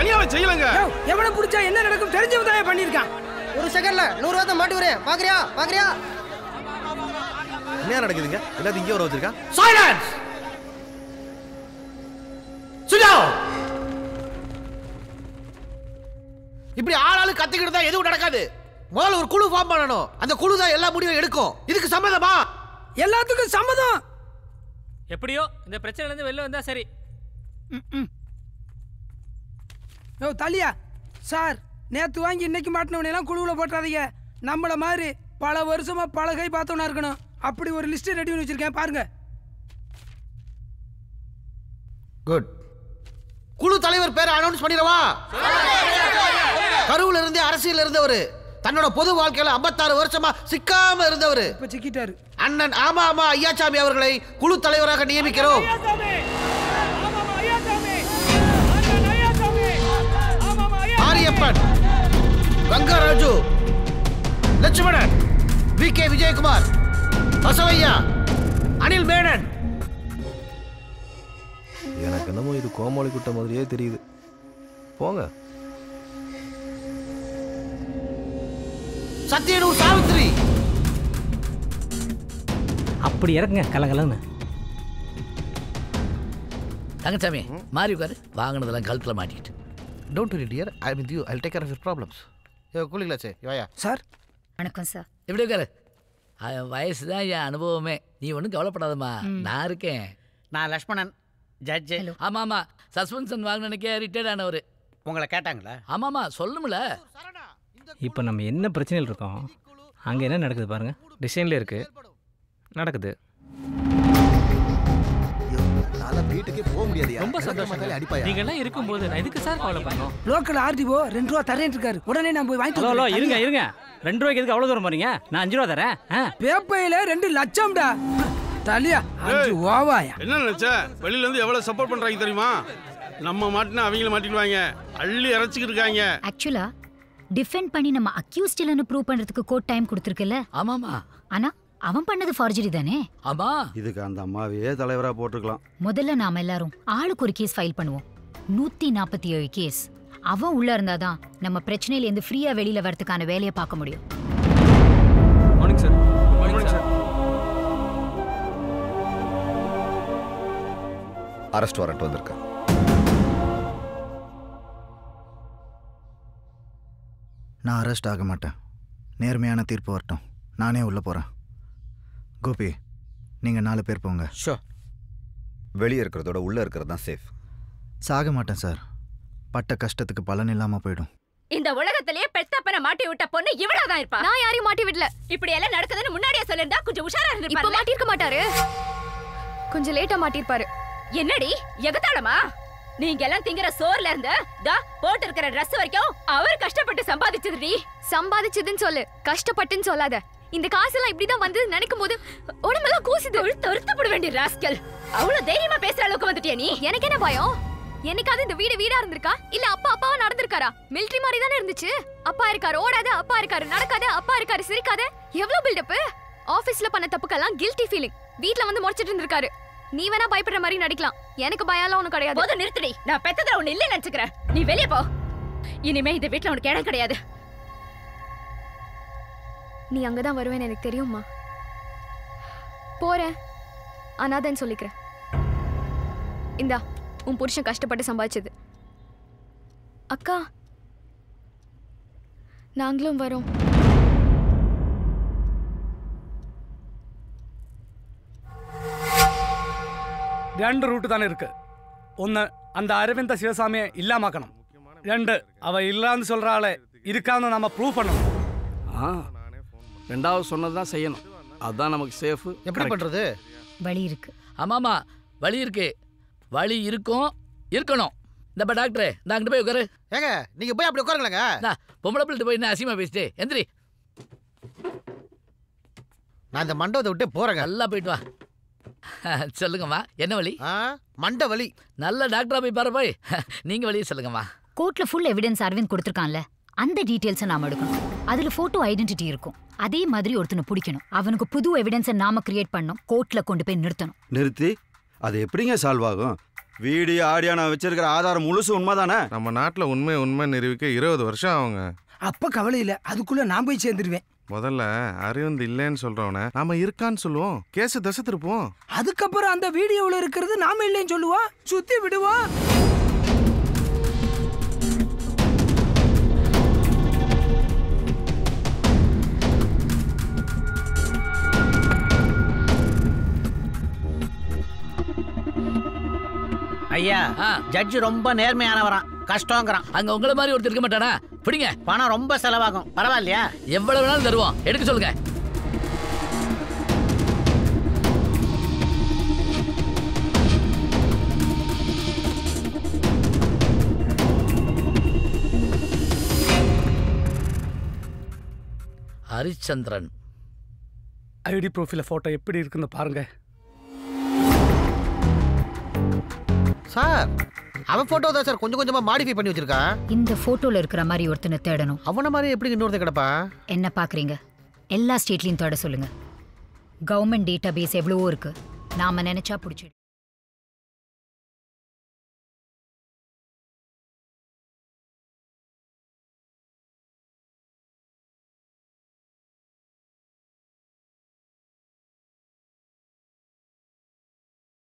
தனியாவே செய்யலங்க எவனை பிடிச்சா என்ன நடக்கும் தெரிஞ்சவன் தான் பண்ணியிருக்கான் ஒரு செகண்ட்ல நூறு ரூபா மாட்டி வரேன் பாக்குறியா பாக்குறியா என்ன நடக்குதுங்க எல்லாத்தையும் இங்கே வர வச்சிருக்கா சைலன்ஸ் சுஜா இப்படி ஆளாளு கத்திக்கிட்டு தான் எதுவும் நடக்காது முதல்ல ஒரு குழு ஃபார்ம் பண்ணணும் அந்த குழு தான் எல்லா முடிவும் எடுக்கும் இதுக்கு சம்மதமா எல்லாத்துக்கும் சம்மதம் எப்படியோ இந்த பிரச்சனையிலேருந்து வெளில வந்தா சரி யோ தலியா சார் நேத்து வாங்கி இன்னைக்கு மாட்டினவனையெல்லாம் குழுவில் போட்டுறாதீங்க நம்மள மாதிரி பல வருஷமா பழகை பார்த்தவனா இருக்கணும் அப்படி ஒரு லிஸ்ட் ரெடி பண்ணி வச்சிருக்கேன் பாருங்க குட் குழு தலைவர் பேரை அனௌன்ஸ் பண்ணிடவா கருவுல இருந்தே அரசியல் இருந்தவர் தன்னோட பொது வாழ்க்கையில 56 வருஷமா சிக்காம இருந்தவர் இப்ப சிக்கிட்டாரு அண்ணன் ஆமா ஆமா ஐயாச்சாமி அவர்களை குழு தலைவராக நியமிக்கிறோம் ஆரியப்பன் கங்கராஜு லட்சுமணன் வி கே விஜயகுமார் பசவையா அனில் மேனன் எனக்கு என்னமோ இது கோமாளி குட்டை மாதிரியே தெரியுது போங்க சத்யனூர் சாவித்ரி அப்படி இறக்குங்க கலகலன்னு தங்கச்சாமி மாறி உட்காரு வாங்கினதெல்லாம் கழுத்தில் மாட்டிக்கிட்டு don't worry dear I with you I take care of your problems yo கூலிங்களாச்சே வாயா சார் வணக்கம் சார் எப்படி உட்காரு அவன் வயசு தான் என் அனுபவமே நீ ஒன்றும் கவலைப்படாதம்மா நான் இருக்கேன் நான் லக்ஷ்மணன் ஜட்ஜு ஆமாம் ஆமாம் சஸ்பென்ஷன் வாங்கினனுக்கே ரிட்டையர்ட் ஆனவர் உங்களை கேட்டாங்களா ஆமாம்மா சொல்லுமில்ல இப்போ நம்ம என்ன பிரச்சனையில் இருக்கோம் அங்கே என்ன நடக்குது பாருங்க டிசைனில் இருக்கு நடக்குது நான் வீட்டுக்கே போக முடியாது ரொம்ப சந்தோஷம் அடிப்பாயா நீங்க எல்லாம் இருக்கும்போது நான் எதுக்கு சார் கவலை பண்ணோம் லோக்கல் ஆர்டிஓ ரெண்டு ரூபா தரேன் இருக்காரு உடனே நான் போய் வாங்கிட்டு ஹலோ ஹலோ வந்துடுறேன். இருங்க இருங்க ரெண்டு ரூபாய்க்கு எதுக்கு அவ்வளோ தூரம் போறீங்க நான் அஞ்சு ரூபா தரேன் ஆ பேப்பையில ரெண்டு லட்சம்டா தலியா அஞ்சு ஓவாயா என்ன நினைச்ச வெளியில இருந்து எவ்வளவு சப்போர்ட் பண்றாங்க தெரியுமா நம்ம மாட்டினா அவங்கள மாட்டிடுவாங்க அள்ளி இறைச்சிக்கிட்டு இருக்காங்க ஆக்சுவலா டிஃபெண்ட் பண்ணி நம்ம அக்யூஸ்ட் இல்லைன்னு ப்ரூவ் பண்றதுக்கு கோர்ட் டைம் கொடுத்துருக்குல்ல ஆமாம்மா ஆனா அவன் பண்ணது ஃபார்ஜரி தானே ஆமா இதுக்கு அந்த அம்மாவையே தலைவராக போட்டிருக்கலாம் முதல்ல நாம எல்லாரும் ஆளுக்கு ஒரு கேஸ் ஃபைல் பண்ணுவோம் நூத்தி நாற்பத்தி ஏழு கேஸ் அவன் உள்ள இருந்தாதான் நம்ம பிரச்சனையில இருந்து ஃப்ரீயா வெளியில வரதுக்கான வேலையை பார்க்க முடியும் morning sir morning sir arrest warrant வந்திருக்கு நான் அரெஸ்ட் ஆக மாட்டேன் நேர்மையான தீர்ப்பு வரட்டும் நானே உள்ளே போகிறேன் கோபி நீங்கள் நாலு பேர் போங்க ஷோ வெளியே இருக்கிறதோட உள்ளே இருக்கிறது தான் சேஃப் சாக மாட்டேன் சார் பட்ட கஷ்டத்துக்கு பலன் இல்லாமல் போயிடும் இந்த உலகத்திலேயே பெத்தப்பன மாட்டி விட்ட பொண்ணு இவ்வளவுதான் இருப்பா நான் யாரையும் மாட்டி விடல இப்படி எல்லாம் நடக்குதுன்னு முன்னாடியே சொல்லிருந்தா கொஞ்சம் உஷாரா இருந்திருப்பாரு இப்ப மாட்டிருக்க மாட்டாரு கொஞ்சம் லேட்டா மாட்டிருப்பாரு என்னடி எகத்தாளமா நீங்க எல்லாம் திங்கிற சோர்ல இருந்து தா போட்டு இருக்கிற Dress வரைக்கும் அவர் கஷ்டப்பட்டு சம்பாதிச்சதுடி சம்பாதிச்சதுன்னு சொல்லு கஷ்டப்பட்டுன்னு சொல்லாத இந்த காசெல்லாம் இப்படிதான் வந்து நினைக்கும் போது உடம்பெல்லாம் கூசுது தொருத்தப்பட வேண்டிய ராஸ்கல் அவ்வளவு தைரியமா பேசுற அளவுக்கு வந்துட்டியா நீ எனக்கு என்ன பயம் என்னைக்காவது இந்த வீடு வீடா இருந்திருக்கா இல்ல அப்பா அப்பாவா நடந்திருக்காரா மிலிட்டரி மாதிரி தானே இருந்துச்சு அப்பா இருக்காரு ஓடாத அப்பா இருக்காரு நடக்காத அப்பா இருக்காரு சிரிக்காத எவ்வளவு பில்டப் ஆபீஸ்ல பண்ண தப்புக்கெல்லாம் கில்ட்டி ஃபீலிங் வீட்ல வந்து முறைச்சிட்டு இருந்திருக்காரு நீ வேணா பயப்படுற மாதிரி நடிக்கலாம் எனக்கு பயம்லாம் ஒண்ணும் கிடையாது போதும் நிறுத்துடி நான் பெத்ததுல ஒண்ணு இல்ல நினைச்சுக்கிறேன் நீ வெளிய போ இனிமே இந்த வீட்ல உனக்கு இடம் கிடையாது நீ அங்கதான் வருவேன்னு எனக்கு தெரியுமா போறேன் அனாதன்னு சொல்லிக்கிறேன் இந்தா உன் புருஷன் கஷ்டப்பட்டு சம்பாதிச்சது அக்கா நாங்களும் வரோம் രണ്ട് റൂട്ട് തന്നെ இருக்கு ഒന്ന് அந்த அரவிந்த சிவசாமியை இல்லாமாக்கணும் ரெண்டு அவ இல்லான்னு சொல்ற ஆளை இருக்கான்னு நம்ம ப்ரூவ் பண்ணணும் ஆ ரெண்டாவது சொன்னது தான் செய்யணும் அதுதான் நமக்கு சேஃப் எப்படி பண்றது வழி இருக்கு ஆமாம்மா வழி இருக்கு வழி இருக்கும் இருக்கணும் இந்த டாக்டரே நான் அங்கிட்டு போய் உட்காரு ஏங்க நீங்க போய் அப்படி உட்காருங்களேங்க இந்தா, பொம்பளை பிள்ளைட்டு போய் என்ன அசிமா பேசிட்டு எந்திரி நான் இந்த மண்டபத்தை விட்டு போறேங்க நல்லா போயிட்டு வா சொல்லுங்கம்மா என்ன வழி மண்ட வலி நல்ல டாக்டரா போய் பாரு போய் நீங்க வழியை சொல்லுங்கம்மா கோர்ட்ல ஃபுல் எவிடன்ஸ் அரவிந்த் கொடுத்துருக்கான்ல அந்த டீடைல்ஸை நாம எடுக்கணும் அதுல போட்டோ ஐடென்டிட்டி இருக்கும் அதே மாதிரி ஒருத்தனை பிடிக்கணும் அவனுக்கு புது எவிடன்ஸை நாம கிரியேட் பண்ணணும் கோர்ட்ல கொண்டு போய் நிறுத்தணும் நிறுத்தி அது எப்படிங்க சால்வ் ஆகும் வீடியோ ஆடியோ நான் வச்சிருக்கிற ஆதாரம் முழுசு உண்மைதானே நம்ம நாட்டில் உண்மை உண்மை நிரூபிக்க இருபது வருஷம் ஆகுங்க அப்ப கவலை இல்லை அதுக்குள்ள நான் போய் சேர்ந்துருவேன் முதல்ல அரவிந்த் இல்லைன்னு சொல்றவன நாம இருக்கான்னு சொல்லுவோம் கேஸ் தசை திருப்போம் அதுக்கப்புறம் அந்த வீடியோவில் இருக்கிறது நாம இல்லைன்னு சொல்லுவோம் சுத்தி விடுவோம் ஐயா ஜட்ஜ் ரொம்ப நேர்மையானவரான் கஷ்டங்கிறான் அங்க உங்களை மாதிரி ஒருத்தர் இருக்க மாட்டானா பிடிங்க பணம் ரொம்ப செலவாகும் பரவாயில்லையா எவ்வளவு வேணாலும் தருவோம் எடுக்க சொல்லுங்க ஹரிச்சந்திரன் ஐடி ப்ரொஃபைல ஃபோட்டோ எப்படி இருக்குன்னு பாருங்க சார் அவன் போட்டோ தான் சார் கொஞ்சம் கொஞ்சமா மாடிஃபை பண்ணி வச்சிருக்கான் இந்த போட்டோல இருக்கிற மாதிரி ஒருத்தனை தேடணும் அவன மாதிரி எப்படி இன்னொருத்த கிடப்பா என்ன பாக்குறீங்க எல்லா ஸ்டேட்லயும் தேட சொல்லுங்க கவர்மெண்ட் டேட்டா பேஸ் எவ்வளவோ இருக்கு நாம நினைச்சா பிடிச்சி